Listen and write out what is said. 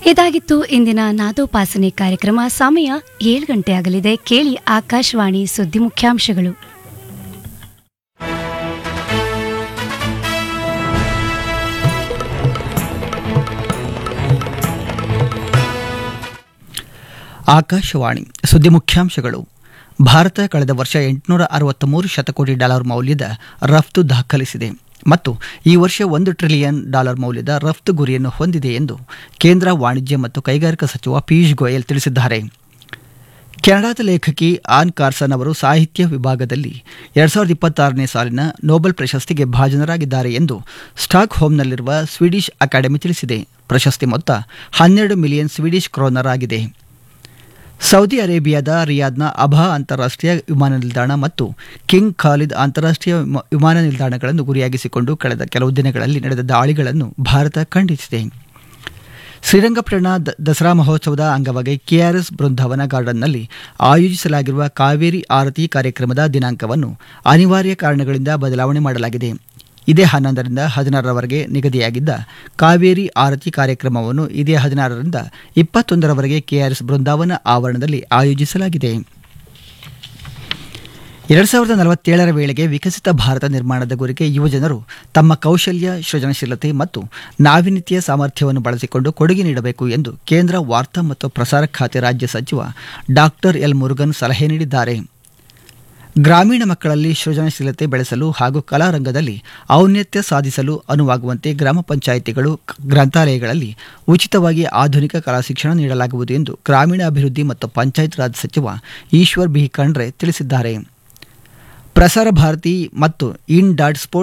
ಇದಾಗಿತ್ತು ಇಂದಿನ ನಾದೋಪಾಸನೆ ಕಾರ್ಯಕ್ರಮ ಸಮಯ ಏಳು ಗಂಟೆ ಆಗಲಿದೆ ಕೇಳಿ ಆಕಾಶವಾಣಿ ಸುದ್ದಿ ಮುಖ್ಯಾಂಶಗಳು ಆಕಾಶವಾಣಿ ಸುದ್ದಿ ಮುಖ್ಯಾಂಶಗಳು ಭಾರತ ಕಳೆದ ವರ್ಷ ಎಂಟುನೂರ ಅರವತ್ತ್ಮೂರು ಶತಕೋಟಿ ಡಾಲರ್ ಮೌಲ್ಯದ ರಫ್ತು ದಾಖಲಿಸಿದೆ ಮತ್ತು ಈ ವರ್ಷ ಒಂದು ಟ್ರಿಲಿಯನ್ ಡಾಲರ್ ಮೌಲ್ಯದ ರಫ್ತು ಗುರಿಯನ್ನು ಹೊಂದಿದೆ ಎಂದು ಕೇಂದ್ರ ವಾಣಿಜ್ಯ ಮತ್ತು ಕೈಗಾರಿಕಾ ಸಚಿವ ಪಿಯೂಷ್ ಗೋಯಲ್ ತಿಳಿಸಿದ್ದಾರೆ ಕೆನಡಾದ ಲೇಖಕಿ ಆನ್ ಕಾರ್ಸನ್ ಅವರು ಸಾಹಿತ್ಯ ವಿಭಾಗದಲ್ಲಿ ಎರಡ್ ಸಾವಿರದ ಇಪ್ಪತ್ತಾರನೇ ಸಾಲಿನ ನೊಬೆಲ್ ಪ್ರಶಸ್ತಿಗೆ ಭಾಜನರಾಗಿದ್ದಾರೆ ಎಂದು ಸ್ಟಾಕ್ ಹೋಮ್ನಲ್ಲಿರುವ ಸ್ವೀಡಿಷ್ ಅಕಾಡೆಮಿ ತಿಳಿಸಿದೆ ಪ್ರಶಸ್ತಿ ಮೊತ್ತ ಹನ್ನೆರಡು ಮಿಲಿಯನ್ ಸ್ವೀಡಿಷ್ ಕ್ರೋನರ್ ಆಗಿದೆ ಸೌದಿ ಅರೇಬಿಯಾದ ರಿಯಾದ್ನ ಅಬಾ ಅಂತಾರಾಷ್ಟ್ರೀಯ ವಿಮಾನ ನಿಲ್ದಾಣ ಮತ್ತು ಕಿಂಗ್ ಖಾಲಿದ್ ಅಂತಾರಾಷ್ಟ್ರೀಯ ವಿಮ- ವಿಮಾನ ನಿಲ್ದಾಣಗಳನ್ನು ಗುರಿಯಾಗಿಸಿಕೊಂಡು ಕಳೆದ ಕೆಲವು ದಿನಗಳಲ್ಲಿ ನಡೆದ ದಾಳಿಗಳನ್ನು ಭಾರತ ಖಂಡಿಸಿದೆ ಶ್ರೀರಂಗಪಟ್ಟಣ ದ- ದಸರಾ ಮಹೋತ್ಸವದ ಅಂಗವಾಗಿ ಕೆಆರ್ಎಸ್ ಬೃಂದಾವನ ಗಾರ್ಡನ್ನಲ್ಲಿ ಆಯೋಜಿಸಲಾಗಿರುವ ಕಾವೇರಿ ಆರತಿ ಕಾರ್ಯಕ್ರಮದ ದಿನಾಂಕವನ್ನು ಅನಿವಾರ್ಯ ಕಾರಣಗಳಿಂದ ಬದಲಾವಣೆ ಮಾಡಲಾಗಿದೆ ಇದೇ ಹನ್ನೊಂದರಿಂದ ಹದಿನಾರರವರೆಗೆ ನಿಗದಿಯಾಗಿದ್ದ ಕಾವೇರಿ ಆರತಿ ಕಾರ್ಯಕ್ರಮವನ್ನು ಇದೇ ಹದಿನಾರರಿಂದ ಇಪ್ಪತ್ತೊಂದರವರೆಗೆ ಕೆಆರ್ಎಸ್ ಬೃಂದಾವನ ಆವರಣದಲ್ಲಿ ಆಯೋಜಿಸಲಾಗಿದೆ ಎರಡ್ ಸಾವಿರದ ನಲವತ್ತೇಳರ ವೇಳೆಗೆ ವಿಕಸಿತ ಭಾರತ ನಿರ್ಮಾಣದ ಗುರಿಗೆ ಯುವಜನರು ತಮ್ಮ ಕೌಶಲ್ಯ ಸೃಜನಶೀಲತೆ ಮತ್ತು ನಾವೀನ್ಯತೆಯ ಸಾಮರ್ಥ್ಯವನ್ನು ಬಳಸಿಕೊಂಡು ಕೊಡುಗೆ ನೀಡಬೇಕು ಎಂದು ಕೇಂದ್ರ ವಾರ್ತಾ ಮತ್ತು ಪ್ರಸಾರ ಖಾತೆ ರಾಜ್ಯ ಸಚಿವ ಡಾಕ್ಟರ್ ಎಲ್ ಮುರುಗನ್ ಸಲಹೆ ನೀಡಿದ್ದಾರೆ ಗ್ರಾಮೀಣ ಮಕ್ಕಳಲ್ಲಿ ಸೃಜನಶೀಲತೆ ಬೆಳೆಸಲು ಹಾಗೂ ಕಲಾರಂಗದಲ್ಲಿ ಔನ್ನತ್ಯ ಸಾಧಿಸಲು ಅನುವಾಗುವಂತೆ ಗ್ರಾಮ ಪಂಚಾಯಿತಿಗಳು ಕ- ಗ್ರಂಥಾಲಯಗಳಲ್ಲಿ ಉಚಿತವಾಗಿ ಆಧುನಿಕ ಕಲಾ ಶಿಕ್ಷಣ ನೀಡಲಾಗುವುದು ಎಂದು ಗ್ರಾಮೀಣಾಭಿವೃದ್ಧಿ ಮತ್ತು ಪಂಚಾಯತ್ ರಾಜ್ ಸಚಿವ ಈಶ್ವರ್ ಬಿ ಖಂಡ್ರೆ ತಿಳಿಸಿದ್ದಾರೆ ಪ್ರಸಾರ ಭಾರತಿ ಮತ್ತು ಇನ್ ಡಾಟ್ ಸ್ಪೋರ್ಟ್ಸ್